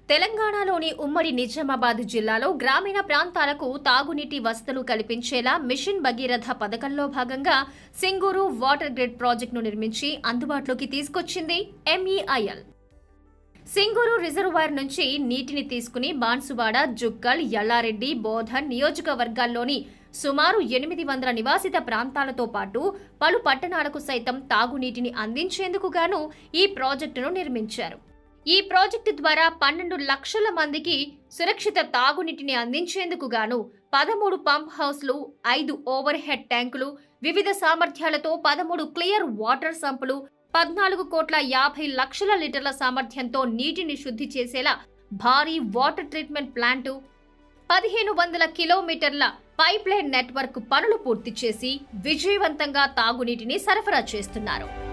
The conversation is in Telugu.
తెలంగాణలోని ఉమ్మడి నిజామాబాద్ జిల్లాలో గ్రామీణ ప్రాంతాలకు తాగునీటి వసతులు కల్పించేలా మిషన్ భగీరథ పథకంలో భాగంగా సింగూరు వాటర్ గ్రిడ్ ప్రాజెక్టును నిర్మించి అందుబాటులోకి తీసుకొచ్చింది ఎంఈఐఎల్ సింగూరు రిజర్వాయర్ నుంచి నీటిని తీసుకుని బాన్సువాడ జుక్కల్ యల్లారెడ్డి బోధన్ నియోజకవర్గాల్లోని సుమారు ఎనిమిది వందల నివాసిత ప్రాంతాలతో పాటు పలు పట్టణాలకు సైతం తాగునీటిని అందించేందుకు గాను ఈ ప్రాజెక్టును నిర్మించారు ఈ ప్రాజెక్టు ద్వారా పన్నెండు లక్షల మందికి సురక్షిత తాగునీటిని అందించేందుకు గాను పదమూడు పంప్ హౌస్లు ఐదు ఓవర్ హెడ్ ట్యాంకులు వివిధ సామర్థ్యాలతో పదమూడు క్లియర్ వాటర్ సంపులు పద్నాలుగు కోట్ల యాభై లక్షల లీటర్ల సామర్థ్యంతో నీటిని శుద్ధి చేసేలా భారీ వాటర్ ట్రీట్మెంట్ ప్లాంటు పదిహేను వందల కిలోమీటర్ల పైప్ లైన్ నెట్వర్క్ పనులు పూర్తి చేసి విజయవంతంగా తాగునీటిని సరఫరా చేస్తున్నారు